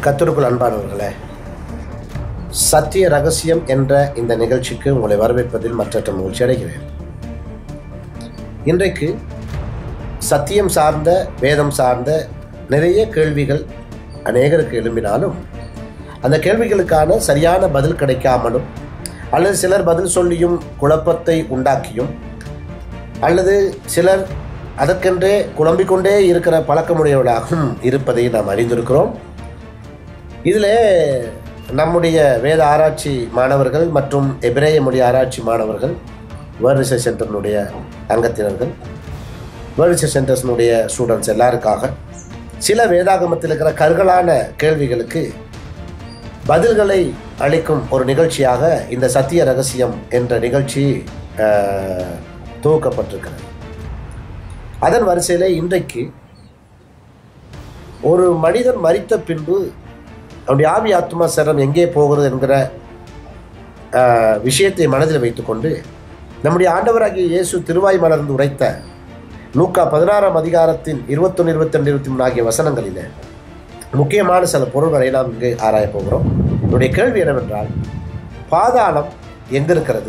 கத்தருக்குள் அன்பானவர்களே சத்திய ரகசியம் என்ற இந்த நிகழ்ச்சிக்கு உங்களை வரவேற்பதில் மற்றற்ற மகிழ்ச்சி அடைகிறேன் இன்றைக்கு சத்தியம் சார்ந்த வேதம் சார்ந்த நிறைய கேள்விகள் அநேகருக்கு எழும்பினாலும் அந்த கேள்விகளுக்கான சரியான பதில் கிடைக்காமலும் அல்லது சிலர் பதில் சொல்லியும் குழப்பத்தை உண்டாக்கியும் அல்லது சிலர் அதற்கென்றே குழம்பிக்கொண்டே இருக்கிற பழக்கமுடையவர்களாகவும் இருப்பதை நாம் அறிந்திருக்கிறோம் இதில் நம்முடைய வேத ஆராய்ச்சி மாணவர்கள் மற்றும் எபிரேய மொழி ஆராய்ச்சி மாணவர்கள் வேர்ல்ட் ரிசர்ச் சென்டர்னுடைய அங்கத்தினர்கள் வேர்ல்ட் ரிசர்ச் சென்டர்ஸினுடைய ஸ்டூடெண்ட்ஸ் எல்லாருக்காக சில வேதாகமத்தில் இருக்கிற கருகலான கேள்விகளுக்கு பதில்களை அளிக்கும் ஒரு நிகழ்ச்சியாக இந்த சத்திய ரகசியம் என்ற நிகழ்ச்சி அஹ், துவக்கப்பட்டிருக்கிறது அதன் வரிசையில் இன்றைக்கு ஒரு மனிதன் மரித்த பின்பு அவனுடைய ஆவி ஆத்மா சரம் எங்கே போகிறது என்கிற ஆஹ், விஷயத்தை மனதில் வைத்துக்கொண்டு நம்முடைய ஆண்டவராகிய இயேசு திருவாய் மலர்ந்து உரைத்த லூக்கா பதினாறாம் அதிகாரத்தின் இருபத்தொன்று இருபத்தெண்டு இருபத்தி மூணு ஆகிய வசனங்களில் முக்கியமான சில பொருள்களை நாம் இங்கு ஆராயப் போகிறோம் என்னுடைய கேள்வி என்னவென்றால் பாதாளம் எங்க இருக்கிறது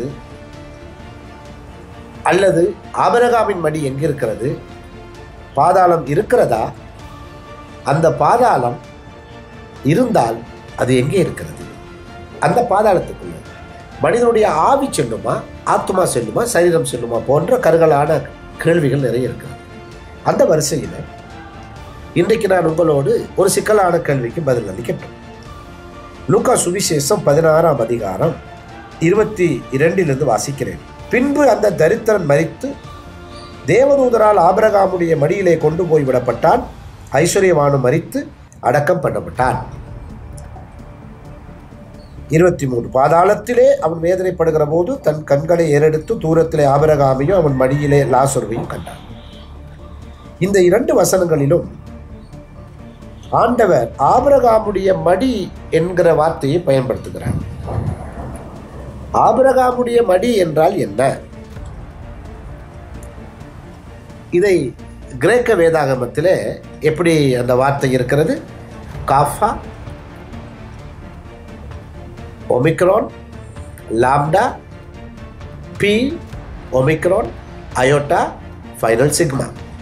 அல்லது ஆபரகாமின் மடி எங்க இருக்கிறது பாதாளம் இருக்கிறதா அந்த பாதாளம் இருந்தால் அது எங்கே இருக்கிறது அந்த பாதாளத்துக்குள்ள மனிதனுடைய ஆவி செல்லுமா ஆத்மா செல்லுமா சரீரம் செல்லுமா போன்ற கருகலான கேள்விகள் நிறைய இருக்கிறது அந்த வரிசையில் இன்றைக்கு நான் உங்களோடு ஒரு சிக்கலான கேள்விக்கு பதில் அளிக்கட்டும் லூக்கா சுவிசேஷம் பதினாறாம் அதிகாரம் இருபத்தி இரண்டிலிருந்து வாசிக்கிறேன் பின்பு அந்த தரித்திரன் மரித்து தேவதூதரால் ஆபிரகாமுடைய மடியிலே கொண்டு போய் விடப்பட்டான் ஐஸ்வர்யவானும் மரித்து அடக்கம் பண்ணப்பட்டான் இருபத்தி மூணு பாதாளத்திலே அவன் வேதனைப்படுகிற போது தன் கண்களை ஏறெடுத்து தூரத்திலே ஆபிரகாமையும் அவன் மடியிலே லாசுருவையும் கண்டான் இந்த இரண்டு வசனங்களிலும் ஆண்டவர் ஆபிரகாமுடைய மடி என்கிற வார்த்தையை பயன்படுத்துகிறார் ஆபிரகாமுடைய மடி என்றால் என்ன இதை கிரேக்க வேதாகமத்தில் எப்படி அந்த வார்த்தை இருக்கிறது kappa omicron lambda pi omicron iota final sigma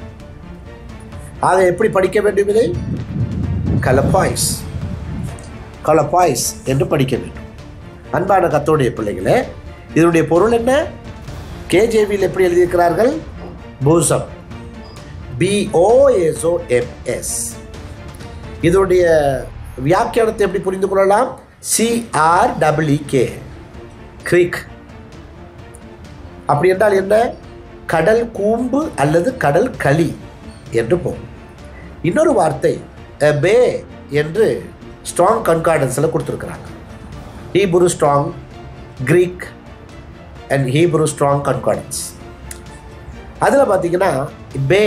ஆக எப்படி படிக்க வேண்டும் இதை கலப்பாய்ஸ் கலப்பாய்ஸ் என்று படிக்க வேண்டும் அன்பான கத்தோடைய பிள்ளைகளே இதனுடைய பொருள் என்ன கேஜேவியில் எப்படி எழுதியிருக்கிறார்கள் பூசம் பிஓஎஸ்ஓ எம்எஸ் இதனுடைய வியாக்கியானத்தை எப்படி புரிந்து கொள்ளலாம் சிஆர் கே கிரீக் அப்படி என்றால் என்ன கடல் கூம்பு அல்லது கடல் களி என்று போகும் இன்னொரு வார்த்தை பே என்று ஸ்ட்ராங் கன்கார்டன்ஸில் கொடுத்துருக்குறாங்க Hebrew Strong Greek and Hebrew Strong concordance அதில் பார்த்தீங்கன்னா பே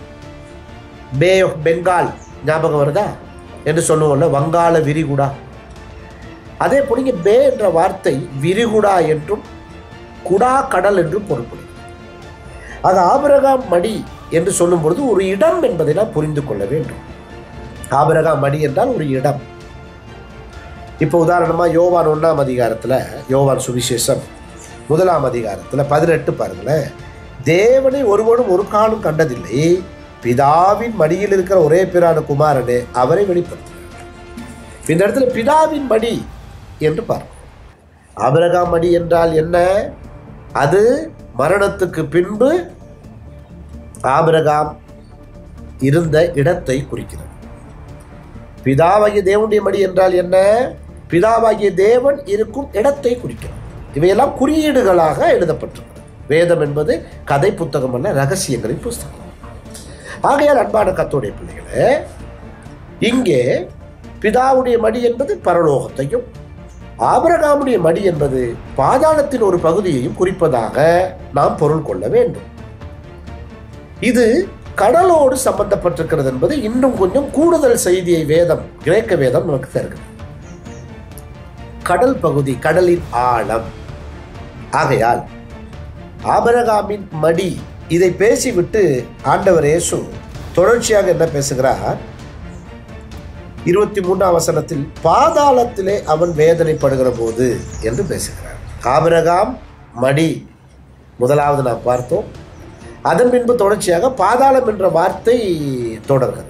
பே ஆஃப் பெங்கால் ஞாபகம் வருதா என்று சொல்லுவோம்ல வங்காள விரிகுடா அதே போல இங்கே பே என்ற வார்த்தை விரிகுடா என்றும் குடா கடல் என்றும் பொருள்படும் ஆக ஆபிரகாம் மடி என்று சொல்லும் பொழுது ஒரு இடம் என்பதை நாம் புரிந்து கொள்ள வேண்டும் ஆபிரகாம் மடி என்றால் ஒரு இடம் இப்போ உதாரணமாக யோவான் ஒன்றாம் அதிகாரத்தில் யோவான் சுவிசேஷம் முதலாம் அதிகாரத்தில் பதினெட்டு பாருங்களேன் தேவனை ஒருவனும் ஒரு காலம் கண்டதில்லை பிதாவின் மடியில் இருக்கிற ஒரே பிரான குமாரனே அவரை வெளிப்படுத்துகிறார் இந்த இடத்துல பிதாவின் மடி என்று பார்க்கிறோம் ஆபிரகாம் மடி என்றால் என்ன அது மரணத்துக்கு பின்பு ஆபிரகாம் இருந்த இடத்தை குறிக்கிறது பிதாவாகிய தேவனுடைய மடி என்றால் என்ன பிதாவாகிய தேவன் இருக்கும் இடத்தை குறிக்கிறது இவையெல்லாம் குறியீடுகளாக எழுதப்பட்டிருக்கிறது வேதம் என்பது கதை புத்தகம் அல்ல ரகசியங்களின் புஸ்தகம் ஆகையால் அன்பான கத்தோடைய பிள்ளைகளே இங்கே பிதாவுடைய மடி என்பது பரலோகத்தையும் ஆபிரகாமுடைய மடி என்பது பாதாளத்தின் ஒரு பகுதியையும் குறிப்பதாக நாம் பொருள் கொள்ள வேண்டும் இது கடலோடு சம்பந்தப்பட்டிருக்கிறது என்பது இன்னும் கொஞ்சம் கூடுதல் செய்தியை வேதம் கிரேக்க வேதம் நமக்கு தருகிறது கடல் பகுதி கடலின் ஆழம் ஆகையால் ஆபரகாமின் மடி இதை பேசிவிட்டு ஆண்டவர் இயேசு தொடர்ச்சியாக என்ன பேசுகிறார் இருபத்தி மூன்றாம் வசனத்தில் பாதாளத்திலே அவன் வேதனைப்படுகிற போது என்று பேசுகிறார் ஆபிரகாம் மடி முதலாவது நாம் பார்த்தோம் அதன் பின்பு தொடர்ச்சியாக பாதாளம் என்ற வார்த்தை தொடர்கிறது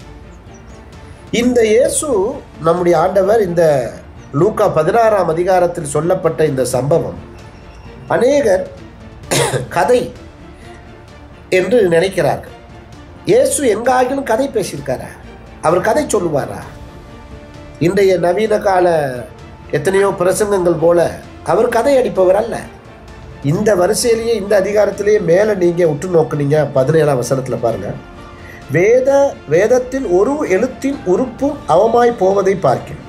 இந்த இயேசு நம்முடைய ஆண்டவர் இந்த லூக்கா பதினாறாம் அதிகாரத்தில் சொல்லப்பட்ட இந்த சம்பவம் அநேகர் கதை என்று நினைக்கிறார்கள் இயேசு எங்காகிலும் கதை பேசியிருக்காரா அவர் கதை சொல்லுவாரா இன்றைய நவீன கால எத்தனையோ பிரசங்கங்கள் போல அவர் கதை அடிப்பவர் அல்ல இந்த வரிசையிலேயே இந்த அதிகாரத்திலேயே மேலே நீங்கள் உற்று நோக்குனீங்க பதினேழாம் வசனத்தில் பாருங்க வேத வேதத்தில் ஒரு எழுத்தின் உறுப்பும் அவமாய் போவதை பார்க்கிறோம்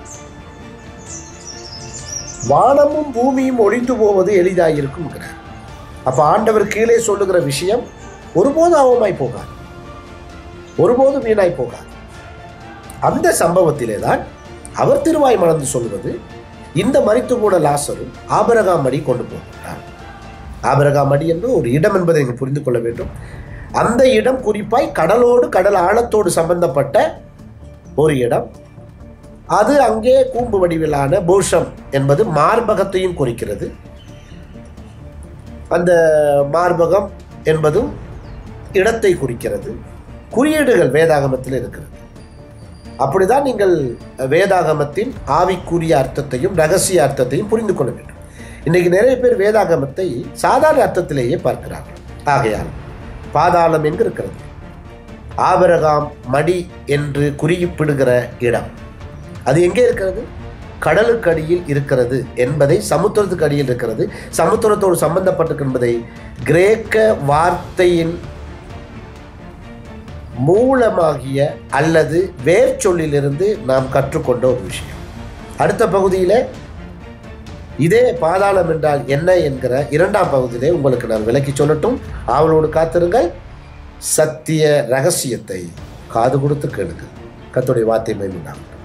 வானமும் பூமியும் ஒழிந்து போவது எளிதாயிருக்கும்ங்கிறார் அப்போ ஆண்டவர் கீழே சொல்லுகிற விஷயம் ஒருபோதும் அவமாய் போகாது ஒருபோதும் வீணாய் போகாது அந்த சம்பவத்திலே தான் அவர் திருவாய் மணந்து சொல்வது இந்த மறித்து கூட லாசரும் ஆபரகாம் அடி கொண்டு போகிறார் ஆபரகாம் அடி என்று ஒரு இடம் என்பதை நீங்கள் புரிந்து கொள்ள வேண்டும் அந்த இடம் குறிப்பாய் கடலோடு கடல் ஆழத்தோடு சம்பந்தப்பட்ட ஒரு இடம் அது அங்கே கூம்பு வடிவிலான பூஷம் என்பது மார்பகத்தையும் குறிக்கிறது அந்த மார்பகம் என்பதும் இடத்தை குறிக்கிறது குறியீடுகள் வேதாகமத்தில் இருக்கிறது அப்படிதான் நீங்கள் வேதாகமத்தின் ஆவிக்குரிய அர்த்தத்தையும் ரகசிய அர்த்தத்தையும் புரிந்து கொள்ள வேண்டும் இன்னைக்கு நிறைய பேர் வேதாகமத்தை சாதாரண அர்த்தத்திலேயே பார்க்கிறார்கள் ஆகையால் பாதாளம் எங்கு இருக்கிறது ஆபரகாம் மடி என்று குறிப்பிடுகிற இடம் அது எங்கே இருக்கிறது கடலுக்கு அடியில் இருக்கிறது என்பதை சமுத்திரத்துக்கு அடியில் இருக்கிறது சமுத்திரத்தோடு சம்பந்தப்பட்டிருக்கு என்பதை கிரேக்க வார்த்தையின் மூலமாகிய அல்லது வேர்ச்சொல்லிலிருந்து நாம் கற்றுக்கொண்ட ஒரு விஷயம் அடுத்த பகுதியில் இதே பாதாளம் என்றால் என்ன என்கிற இரண்டாம் பகுதியிலே உங்களுக்கு நான் விளக்கி சொல்லட்டும் ஆவலோடு காத்திருங்கள் சத்திய ரகசியத்தை காது கொடுத்து கேளுங்கள் கத்துடைய வார்த்தை மேம்படாமல்